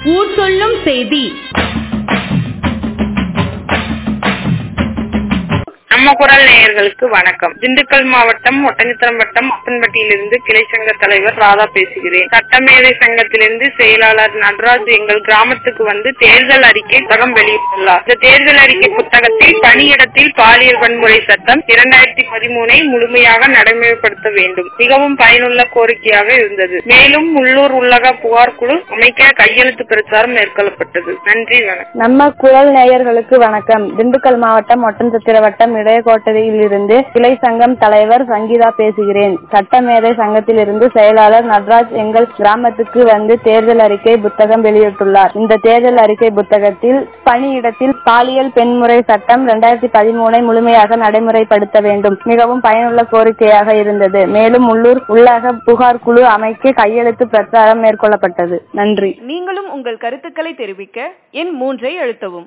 ஊர் சொல்லும் செய்தி நம்ம குரல் நேயர்களுக்கு வணக்கம் திண்டுக்கல் மாவட்டம் ஒட்டஞ்சத்திரம் வட்டம் அப்பன்பட்டியிலிருந்து கிளை சங்க தலைவர் ராதா பேசுகிறேன் சட்டமேதை சங்கத்திலிருந்து செயலாளர் நடராஜ் எங்கள் கிராமத்துக்கு வந்து தேர்தல் அறிக்கை புத்தகம் வெளியிட்டுள்ளார் இந்த தேர்தல் அறிக்கை புத்தகத்தில் பணியிடத்தில் பாலியல் வன்முறை சட்டம் இரண்டாயிரத்தி பதிமூனை முழுமையாக நடைமுறைப்படுத்த வேண்டும் மிகவும் பயனுள்ள கோரிக்கையாக இருந்தது மேலும் உள்ளூர் உள்ளக புகார் குழு அமைக்க கையெழுத்து பிரச்சாரம் மேற்கொள்ளப்பட்டது நன்றி வணக்கம் நம்ம குரல் நேயர்களுக்கு வணக்கம் திண்டுக்கல் மாவட்டம் ஒட்டன்சத்திர வட்டம் இடையக்கோட்டையில் இருந்து கிளை சங்கம் தலைவர் சங்கீதா பேசுகிறேன் சட்டமேதை சங்கத்திலிருந்து செயலாளர் நடராஜ் எங்கள் கிராமத்துக்கு வந்து தேர்தல் அறிக்கை புத்தகம் வெளியிட்டுள்ளார் இந்த தேர்தல் அறிக்கை புத்தகத்தில் பணியிடத்தில் பாலியல் பெண்முறை சட்டம் இரண்டாயிரத்தி பதிமூனை முழுமையாக நடைமுறைப்படுத்த வேண்டும் மிகவும் பயனுள்ள கோரிக்கையாக இருந்தது மேலும் உள்ளூர் உள்ளக புகார் குழு அமைக்க கையெழுத்து பிரச்சாரம் மேற்கொள்ளப்பட்டது நன்றி நீங்களும் உங்கள் கருத்துக்களை தெரிவிக்க எண் மூன்றை அழுத்தவும்